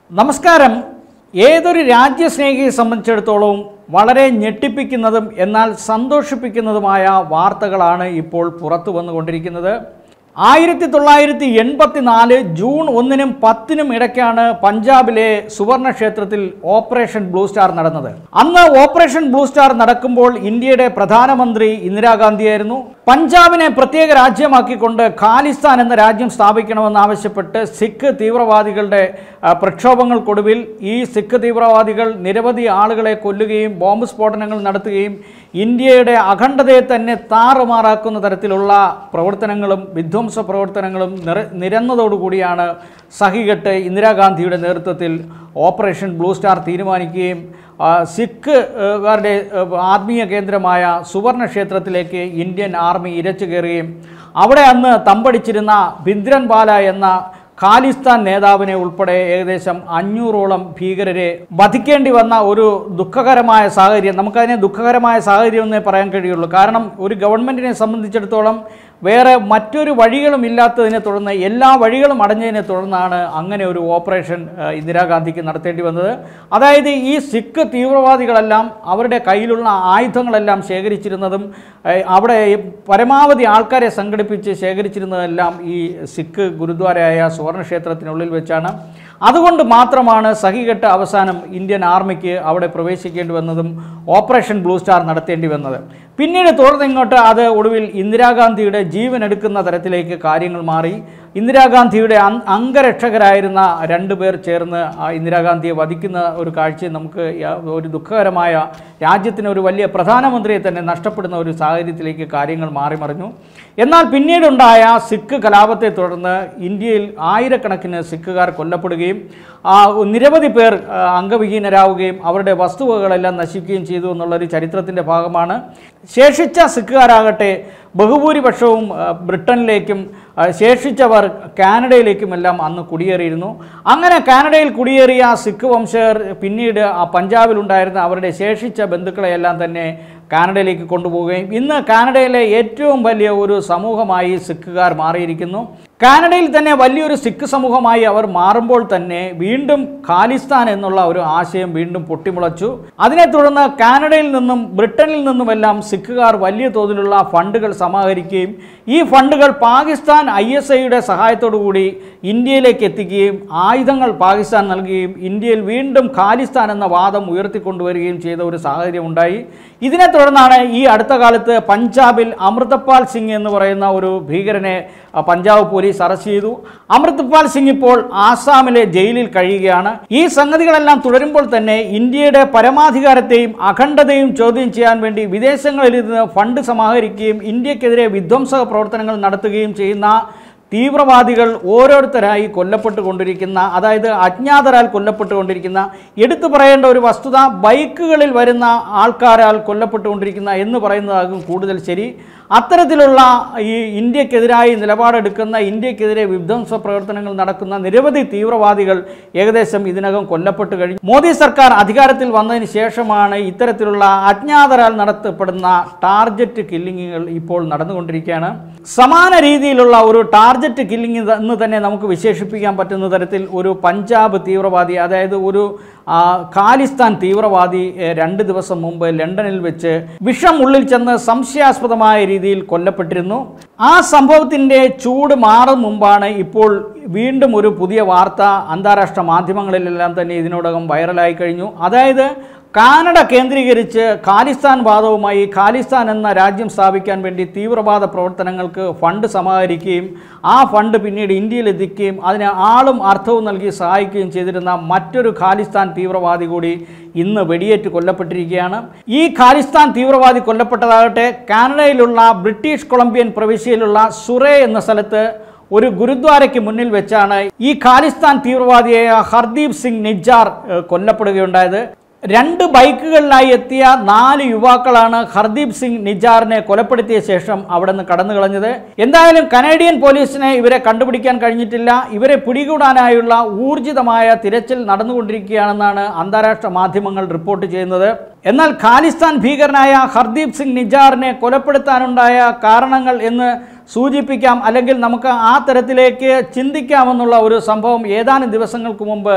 നമസ്കാരം ഏതൊരു രാജ്യസ്നേഹിയെ സംബന്ധിച്ചിടത്തോളം വളരെ ഞെട്ടിപ്പിക്കുന്നതും എന്നാൽ സന്തോഷിപ്പിക്കുന്നതുമായ വാർത്തകളാണ് ഇപ്പോൾ പുറത്തു വന്നുകൊണ്ടിരിക്കുന്നത് ആയിരത്തി തൊള്ളായിരത്തി എൺപത്തി നാല് ജൂൺ ഒന്നിനും പത്തിനും ഇടയ്ക്കാണ് പഞ്ചാബിലെ സുവർണ ക്ഷേത്രത്തിൽ ഓപ്പറേഷൻ ബ്ലൂ സ്റ്റാർ നടന്നത് അന്ന് ഓപ്പറേഷൻ ബ്ലൂ സ്റ്റാർ നടക്കുമ്പോൾ ഇന്ത്യയുടെ പ്രധാനമന്ത്രി ഇന്ദിരാഗാന്ധിയായിരുന്നു പഞ്ചാബിനെ പ്രത്യേക രാജ്യമാക്കിക്കൊണ്ട് ഖാലിസ്ഥാൻ എന്ന രാജ്യം സ്ഥാപിക്കണമെന്നാവശ്യപ്പെട്ട് സിഖ് തീവ്രവാദികളുടെ ആ, പ്രക്ഷോഭങ്ങൾക്കൊടുവിൽ ഈ സിഖ് തീവ്രവാദികൾ നിരവധി ആളുകളെ കൊല്ലുകയും ബോംബ് സ്ഫോടനങ്ങൾ നടത്തുകയും ഇന്ത്യയുടെ അഖണ്ഡതയെ തന്നെ താറുമാറാക്കുന്ന തരത്തിലുള്ള പ്രവർത്തനങ്ങളും വിധ്വംസ പ്രവർത്തനങ്ങളും നിറ നിരന്നതോടുകൂടിയാണ് സഹികെട്ട് ഇന്ദിരാഗാന്ധിയുടെ നേതൃത്വത്തിൽ ഓപ്പറേഷൻ ബ്ലൂ സ്റ്റാർ തീരുമാനിക്കുകയും ആ, സിഖ് ഏഹ്, കാരുടെ ഏഹ്, ആത്മീയ കേന്ദ്രമായ സുവർണ ക്ഷേത്രത്തിലേക്ക് ഇന്ത്യൻ ആർമി ഇരച്ചു കയറുകയും അവിടെ അന്ന് തമ്പടിച്ചിരുന്ന ഭിന്ദ്രൻപാല എന്ന ഖാലിസ്ഥാൻ നേതാവിനെ ഉൾപ്പെടെ ഏകദേശം അഞ്ഞൂറോളം ഭീകരരെ വധിക്കേണ്ടി വന്ന ഒരു ദുഃഖകരമായ സാഹചര്യം നമുക്കതിനെ ദുഃഖകരമായ സാഹചര്യം എന്നേ പറയാൻ കഴിയുള്ളൂ കാരണം ഒരു ഗവൺമെൻറ്റിനെ സംബന്ധിച്ചിടത്തോളം വേറെ മറ്റൊരു വഴികളും ഇല്ലാത്തതിനെ തുടർന്ന് എല്ലാ വഴികളും അടഞ്ഞതിനെ തുടർന്നാണ് അങ്ങനെ ഒരു ഓപ്പറേഷൻ ഏഹ്, ഇന്ദിരാഗാന്ധിക്ക് നടത്തേണ്ടി വന്നത് അതായത് ഈ സിഖ് തീവ്രവാദികളെല്ലാം അവരുടെ കയ്യിലുള്ള ആയുധങ്ങളെല്ലാം ശേഖരിച്ചിരുന്നതും ഏഹ്, അവിടെ പരമാവധി ആൾക്കാരെ സംഘടിപ്പിച്ച് ശേഖരിച്ചിരുന്നതെല്ലാം ഈ സിഖ് ഗുരുദ്വാരയായ സുവർണ ക്ഷേത്രത്തിനുള്ളിൽ വെച്ചാണ് അതുകൊണ്ട് മാത്രമാണ് സഹികെട്ട് അവസാനം ഇന്ത്യൻ ആർമിക്ക് അവിടെ പ്രവേശിക്കേണ്ടി വന്നതും ഓപ്പറേഷൻ ബ്ലൂ സ്റ്റാർ നടത്തേണ്ടി വന്നത് പിന്നീട് തുടർന്നിങ്ങോട്ട് അത് ഒടുവിൽ ഇന്ദിരാഗാന്ധിയുടെ ജീവൻ എടുക്കുന്ന തരത്തിലേക്ക് കാര്യങ്ങൾ മാറി ഇന്ദിരാഗാന്ധിയുടെ അങ് അംഗരക്ഷകരായിരുന്ന രണ്ടു പേർ ചേർന്ന് ആ ഇന്ദിരാഗാന്ധിയെ വധിക്കുന്ന ഒരു കാഴ്ച നമുക്ക് യ- ഒരു ദുഃഖകരമായ രാജ്യത്തിന് ഒരു വലിയ പ്രധാനമന്ത്രിയെ തന്നെ നഷ്ടപ്പെടുന്ന ഒരു സാഹചര്യത്തിലേക്ക് കാര്യങ്ങൾ മാറി മറിഞ്ഞു എന്നാൽ പിന്നീടുണ്ടായ സിഖ് കലാപത്തെ തുടർന്ന് ഇന്ത്യയിൽ ആയിരക്കണക്കിന് സിഖുകാർ കൊല്ലപ്പെടുകയും ആ, നിരവധി പേർ ആ, അംഗവിഹീനരാവുകയും അവരുടെ വസ്തുവകകളെല്ലാം നശിക്കുകയും ചെയ്തു എന്നുള്ളൊരു ചരിത്രത്തിൻ്റെ ഭാഗമാണ് ശേഷിച്ച സിഖുകാരാകട്ടെ ബഹുഭൂരിപക്ഷവും ആ, ബ്രിട്ടനിലേക്കും ആ, ശേഷിച്ചവർ കാനഡയിലേക്കുമെല്ലാം അന്ന് കുടിയേറിയിരുന്നു അങ്ങനെ കാനഡയിൽ കുടിയേറിയ സിഖ് വംശകർ പിന്നീട് ആ പഞ്ചാബിലുണ്ടായിരുന്ന അവരുടെ ശേഷിച്ച ബന്ധുക്കളെയെല്ലാം തന്നെ കാനഡയിലേക്ക് കൊണ്ടുപോവുകയും ഇന്ന് കാനഡയിലെ ഏറ്റവും വലിയ ഒരു സമൂഹമായി സിഖുകാർ മാറിയിരിക്കുന്നു കാനഡയിൽ തന്നെ വലിയൊരു സിഖ് സമൂഹമായി അവർ മാറുമ്പോൾ തന്നെ വീണ്ടും ഖാലിസ്ഥാൻ എന്നുള്ള ഒരു ആശയം വീണ്ടും പൊട്ടിമുളച്ചു അതിനെ തുടർന്ന് കാനഡയിൽ നിന്നും ബ്രിട്ടനിൽ നിന്നുമെല്ലാം സിഖുകാർ വലിയ തോതിലുള്ള ഫണ്ടുകൾ സമാഹരിക്കുകയും ഈ ഫണ്ടുകൾ പാകിസ്ഥാൻ ഐ എസ് ഐയുടെ സഹായത്തോടുകൂടി ഇന്ത്യയിലേക്ക് എത്തിക്കുകയും ആയുധങ്ങൾ പാകിസ്ഥാൻ നൽകുകയും ഇന്ത്യയിൽ വീണ്ടും ഖാലിസ്ഥാൻ എന്ന വാദം ഉയർത്തിക്കൊണ്ടുവരികയും ചെയ്ത ഒരു സാഹചര്യം ഉണ്ടായി ഇതിനെ തുടർന്നാണ് ഈ അടുത്ത കാലത്ത് പഞ്ചാബിൽ അമൃതപാൽ സിംഗ് എന്ന് പറയുന്ന ഒരു ഭീകരനെ ആ, പഞ്ചാബ് പോലീസ് അറസ്റ്റ് ചെയ്തു അമൃതപാൽ സിംഗ് ഇപ്പോൾ ആസാമിലെ ജയിലിൽ കഴിയുകയാണ് ഈ സംഗതികളെല്ലാം തുടരുമ്പോൾ തന്നെ ഇന്ത്യയുടെ പരമാധികാരത്തെയും അഖണ്ഡതയും ചോദ്യം ചെയ്യാൻ വേണ്ടി വിദേശങ്ങളിൽ നിന്ന് ഫണ്ട് സമാഹരിക്കുകയും ഇന്ത്യക്കെതിരെ വിധ്വംസക പ്രവർത്തനങ്ങൾ നടത്തുകയും ചെയ്യുന്ന തീവ്രവാദികൾ ഓരോരുത്തരായി കൊല്ലപ്പെട്ടുകൊണ്ടിരിക്കുന്ന അതായത് അജ്ഞാതരാൽ കൊല്ലപ്പെട്ടുകൊണ്ടിരിക്കുന്ന എടുത്തു പറയേണ്ട ഒരു വസ്തുത ബൈക്കുകളിൽ വരുന്ന ആൾക്കാരാൽ കൊല്ലപ്പെട്ടുകൊണ്ടിരിക്കുന്ന എന്ന് പറയുന്നതാകും കൂടുതൽ ശരി അത്തരത്തിലുള്ള ഈ ഇന്ത്യക്കെതിരായി നിലപാടെടുക്കുന്ന ഇന്ത്യക്കെതിരെ വിധ്വംസ പ്രവർത്തനങ്ങൾ നടക്കുന്ന നിരവധി തീവ്രവാദികൾ ഏകദേശം ഇതിനകം കൊല്ലപ്പെട്ട് കഴിഞ്ഞു മോദി സർക്കാർ അധികാരത്തിൽ വന്നതിന് ശേഷമാണ് ഇത്തരത്തിലുള്ള അജ്ഞാതരാൽ നടത്തപ്പെടുന്ന ടാർജറ്റ് കില്ലിങ്ങുകൾ ഇപ്പോൾ നടന്നുകൊണ്ടിരിക്കുകയാണ് സമാന രീതിയിലുള്ള ഒരു ടാർജറ്റ് കില്ലിംഗ് എന്ന് തന്നെ നമുക്ക് വിശേഷിപ്പിക്കാൻ പറ്റുന്ന തരത്തിൽ ഒരു പഞ്ചാബ് തീവ്രവാദി അതായത് ഒരു ആ, ഖാലിസ്ഥാൻ തീവ്രവാദി എ, രണ്ട് ദിവസം മുമ്പ് ലണ്ടനിൽ വെച്ച് വിഷം ഉള്ളിൽ ചെന്ന് സംശയാസ്പദമായ രീതിയിൽ കൊല്ലപ്പെട്ടിരുന്നു ആ സംഭവത്തിൻ്റെ ചൂട് മാറും മുമ്പാണ് ഇപ്പോൾ വീണ്ടും ഒരു പുതിയ വാർത്ത അന്താരാഷ്ട്ര മാധ്യമങ്ങളിലെല്ലാം തന്നെ ഇതിനോടകം വൈറലായി കഴിഞ്ഞു അതായത് കാനഡ കേന്ദ്രീകരിച്ച് ഖാലിസ്ഥാൻ വാദവുമായി ഖാലിസ്ഥാൻ എന്ന രാജ്യം സ്ഥാപിക്കാൻ വേണ്ടി തീവ്രവാദ പ്രവർത്തനങ്ങൾക്ക് ഫണ്ട് സമാഹരിക്കുകയും ആ ഫണ്ട് പിന്നീട് ഇന്ത്യയിൽ എത്തിക്കുകയും അതിന് ആളും അർത്ഥവും നൽകി സഹായിക്കുകയും ചെയ്തിരുന്ന മറ്റൊരു ഖാലിസ്ഥാൻ തീവ്രവാദി കൂടി ഇന്ന് വെടിയേറ്റ് കൊല്ലപ്പെട്ടിരിക്കുകയാണ് ഈ ഖാലിസ്ഥാൻ തീവ്രവാദി കൊല്ലപ്പെട്ടതാകട്ടെ കാനഡയിലുള്ള ബ്രിട്ടീഷ് കൊളംബിയൻ പ്രവിശ്യയിലുള്ള സുറേ എന്ന സ്ഥലത്ത് ഒരു ഗുരുദ്വാരയ്ക്ക് മുന്നിൽ വെച്ചാണ് ഈ ഖാലിസ്ഥാൻ തീവ്രവാദിയായ ഹർദീപ് സിംഗ് നിജാർ ഏഹ്, കൊല്ലപ്പെടുകയുണ്ടായത് രണ്ട് ബൈക്കുകളിലായി എത്തിയ നാല് യുവാക്കളാണ് ഹർദീപ് സിംഗ് നിജാറിനെ കൊലപ്പെടുത്തിയ ശേഷം അവിടെ നിന്ന് കടന്നു കളഞ്ഞത് എന്തായാലും കനേഡിയൻ പോലീസിനെ ഇവരെ കണ്ടുപിടിക്കാൻ കഴിഞ്ഞിട്ടില്ല ഇവരെ പിടികൂടാനായുള്ള ഊർജിതമായ തിരച്ചിൽ നടന്നുകൊണ്ടിരിക്കുകയാണെന്നാണ് അന്താരാഷ്ട്ര മാധ്യമങ്ങൾ റിപ്പോർട്ട് ചെയ്യുന്നത് എന്നാൽ ഖാലിസ്ഥാൻ ഭീകരനായ ഹർദീപ് സിംഗ് നിജാറിനെ കൊലപ്പെടുത്താനുണ്ടായ കാരണങ്ങൾ എന്ന് സൂചിപ്പിക്കാം അല്ലെങ്കിൽ നമുക്ക് ആ തരത്തിലേക്ക് ചിന്തിക്കാമെന്നുള്ള ഒരു സംഭവം ഏതാനും ദിവസങ്ങൾക്ക് മുമ്പ്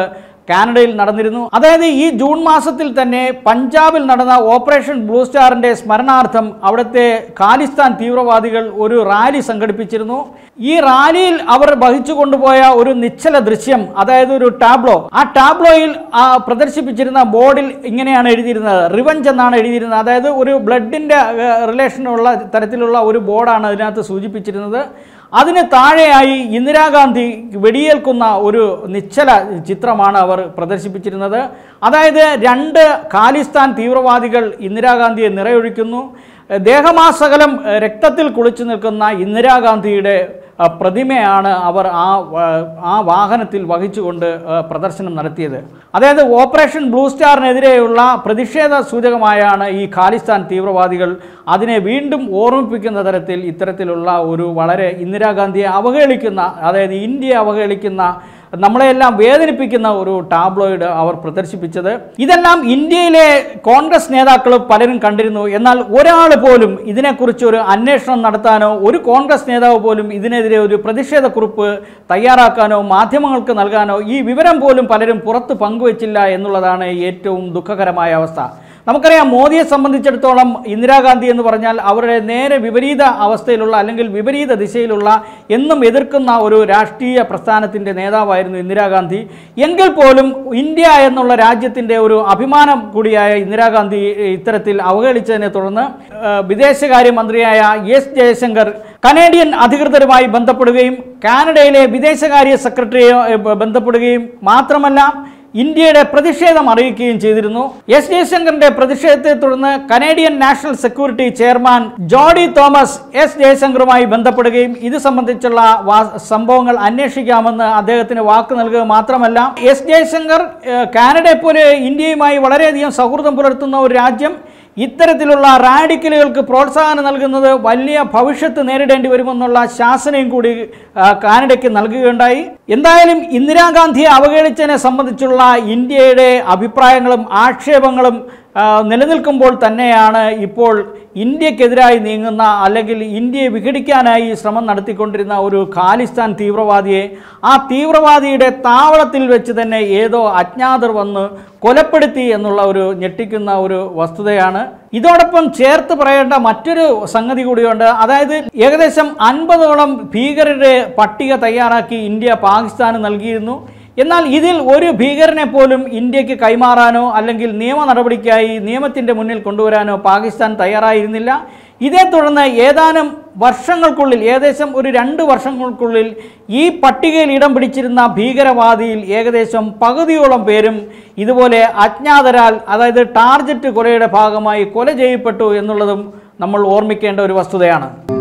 കാനഡയിൽ നടന്നിരുന്നു അതായത് ഈ ജൂൺ മാസത്തിൽ തന്നെ പഞ്ചാബിൽ നടന്ന ഓപ്പറേഷൻ ബ്ലൂ സ്റ്റാറിന്റെ സ്മരണാർത്ഥം അവിടുത്തെ ഖാലിസ്ഥാൻ തീവ്രവാദികൾ ഒരു റാലി സംഘടിപ്പിച്ചിരുന്നു ഈ റാലിയിൽ അവർ വഹിച്ചു കൊണ്ടുപോയ ഒരു നിശ്ചല ദൃശ്യം അതായത് ഒരു ടാബ്ലോ ആ ടാബ്ലോയിൽ ആ പ്രദർശിപ്പിച്ചിരുന്ന ബോർഡിൽ ഇങ്ങനെയാണ് എഴുതിയിരുന്നത് റിവഞ്ച് എന്നാണ് എഴുതിയിരുന്നത് അതായത് ഒരു ബ്ലഡിന്റെ റിലേഷനുള്ള തരത്തിലുള്ള ഒരു ബോർഡാണ് അതിനകത്ത് സൂചിപ്പിച്ചിരുന്നത് അതിന് താഴെയായി ഇന്ദിരാഗാന്ധി വെടിയേൽക്കുന്ന ഒരു നിശ്ചല ചിത്രമാണ് അവർ പ്രദർശിപ്പിച്ചിരുന്നത് അതായത് രണ്ട് ഖാലിസ്ഥാൻ തീവ്രവാദികൾ ഇന്ദിരാഗാന്ധിയെ നിറയൊഴിക്കുന്നു ദേഹമാസകലം രക്തത്തിൽ കുളിച്ചു നിൽക്കുന്ന ഇന്ദിരാഗാന്ധിയുടെ ആ, പ്രതിമയാണ് അവർ ആ വ- ആ വാഹനത്തിൽ വഹിച്ചുകൊണ്ട് ആ, പ്രദർശനം നടത്തിയത് അതായത് ഓപ്പറേഷൻ ബ്ലൂ സ്റ്റാറിനെതിരെയുള്ള പ്രതിഷേധ സൂചകമായാണ് ഈ ഖാലിസ്ഥാൻ തീവ്രവാദികൾ അതിനെ വീണ്ടും ഓർമ്മിപ്പിക്കുന്ന തരത്തിൽ ഇത്തരത്തിലുള്ള ഒരു വളരെ ഇന്ദിരാഗാന്ധിയെ അവഹേളിക്കുന്ന അതായത് ഇന്ത്യയെ അവഹേളിക്കുന്ന നമ്മളെല്ലാം വേദനിപ്പിക്കുന്ന ഒരു ടാബ്ലോയിഡ് അവർ പ്രദർശിപ്പിച്ചത് ഇതെല്ലാം ഇന്ത്യയിലെ കോൺഗ്രസ് നേതാക്കൾ പലരും കണ്ടിരുന്നു എന്നാൽ ഒരാൾ പോലും ഇതിനെക്കുറിച്ച് ഒരു അന്വേഷണം നടത്താനോ ഒരു കോൺഗ്രസ് നേതാവ് പോലും ഇതിനെതിരെ ഒരു പ്രതിഷേധക്കുറിപ്പ് തയ്യാറാക്കാനോ മാധ്യമങ്ങൾക്ക് നൽകാനോ ഈ വിവരം പോലും പലരും പുറത്ത് പങ്കുവച്ചില്ല എന്നുള്ളതാണ് ഏറ്റവും ദുഃഖകരമായ അവസ്ഥ നമുക്കറിയാം മോദിയെ സംബന്ധിച്ചിടത്തോളം ഇന്ദിരാഗാന്ധി എന്ന് പറഞ്ഞാൽ അവരുടെ നേരെ വിപരീത അവസ്ഥയിലുള്ള അല്ലെങ്കിൽ വിപരീത ദിശയിലുള്ള എന്നും എതിർക്കുന്ന ഒരു രാഷ്ട്രീയ പ്രസ്ഥാനത്തിൻ്റെ നേതാവായിരുന്നു ഇന്ദിരാഗാന്ധി എങ്കിൽ പോലും ഇന്ത്യ എന്നുള്ള രാജ്യത്തിൻ്റെ ഒരു അഭിമാനം കൂടിയായ ഇന്ദിരാഗാന്ധി ഇത്തരത്തിൽ അവഹേളിച്ചതിനെ തുടർന്ന് ഏഹ്, വിദേശകാര്യമന്ത്രിയായ എസ് ജയശങ്കർ കനേഡിയൻ അധികൃതരുമായി ബന്ധപ്പെടുകയും കാനഡയിലെ വിദേശകാര്യ സെക്രട്ടറിയെ ഏഹ്, ബന്ധപ്പെടുകയും മാത്രമല്ല ഇന്ത്യയുടെ പ്രതിഷേധം അറിയിക്കുകയും ചെയ്തിരുന്നു എസ് ജയശങ്കറിന്റെ പ്രതിഷേധത്തെ തുടർന്ന് Canadian national security chairman Jody Thomas S ജയശങ്കറുമായി ബന്ധപ്പെടുകയും ഇത് സംബന്ധിച്ചുള്ള വാ- സംഭവങ്ങൾ അന്വേഷിക്കാമെന്ന് അദ്ദേഹത്തിന് വാക്ക് നൽകുക മാത്രമല്ല എസ് ജയശങ്കർ ഏഹ്, കാനഡയെ പോലെ ഇന്ത്യയുമായി വളരെയധികം സൗഹൃദം പുലർത്തുന്ന ഒരു രാജ്യം ഇത്തരത്തിലുള്ള റാഡിക്കലുകൾക്ക് പ്രോത്സാഹനം നൽകുന്നത് വലിയ ഭവിഷ്യത്ത് നേരിടേണ്ടി വരുമെന്നുള്ള ശാസനയും കൂടി ആ, കാനഡയ്ക്ക് നൽകുകയുണ്ടായി എന്തായാലും ഇന്ദിരാഗാന്ധിയെ അവഹേളിച്ചതിനെ സംബന്ധിച്ചുള്ള ഇന്ത്യയുടെ അഭിപ്രായങ്ങളും ആക്ഷേപങ്ങളും ആ, നിലനിൽക്കുമ്പോൾ തന്നെയാണ് ഇപ്പോൾ ഇന്ത്യക്കെതിരായി നീങ്ങുന്ന അല്ലെങ്കിൽ ഇന്ത്യയെ വിഘടിക്കാനായി ശ്രമം നടത്തിക്കൊണ്ടിരുന്ന ഒരു ഖാലിസ്ഥാൻ തീവ്രവാദിയെ ആ തീവ്രവാദിയുടെ താവളത്തിൽ വെച്ച് തന്നെ ഏതോ അജ്ഞാതർ വന്ന് കൊലപ്പെടുത്തി എന്നുള്ള ഒരു ഞെട്ടിക്കുന്ന ഒരു വസ്തുതയാണ് ഇതോടൊപ്പം ചേർത്ത് പറയേണ്ട മറ്റൊരു സംഗതി കൂടിയുണ്ട് അതായത് ഏകദേശം അൻപതോളം ഭീകരരുടെ പട്ടിക തയ്യാറാക്കി ഇന്ത്യ പാകിസ്ഥാന് നൽകിയിരുന്നു എന്നാൽ ഇതിൽ ഒരു ഭീകരനെ പോലും ഇന്ത്യക്ക് കൈമാറാനോ അല്ലെങ്കിൽ നിയമ നടപടിക്കായി നിയമത്തിൻ്റെ മുന്നിൽ കൊണ്ടുവരാനോ പാകിസ്ഥാൻ തയ്യാറായിരുന്നില്ല ഇതേ തുടർന്ന് ഏതാനും വർഷങ്ങൾക്കുള്ളിൽ ഏകദേശം ഒരു രണ്ട് വർഷങ്ങൾക്കുള്ളിൽ ഈ പട്ടികയിൽ ഇടം പിടിച്ചിരുന്ന ഭീകരവാദിയിൽ ഏകദേശം പകുതിയോളം പേരും ഇതുപോലെ അജ്ഞാതരാൽ അതായത് ടാർജറ്റ് കൊലയുടെ ഭാഗമായി കൊല ചെയ്യപ്പെട്ടു എന്നുള്ളതും നമ്മൾ ഓർമ്മിക്കേണ്ട ഒരു വസ്തുതയാണ്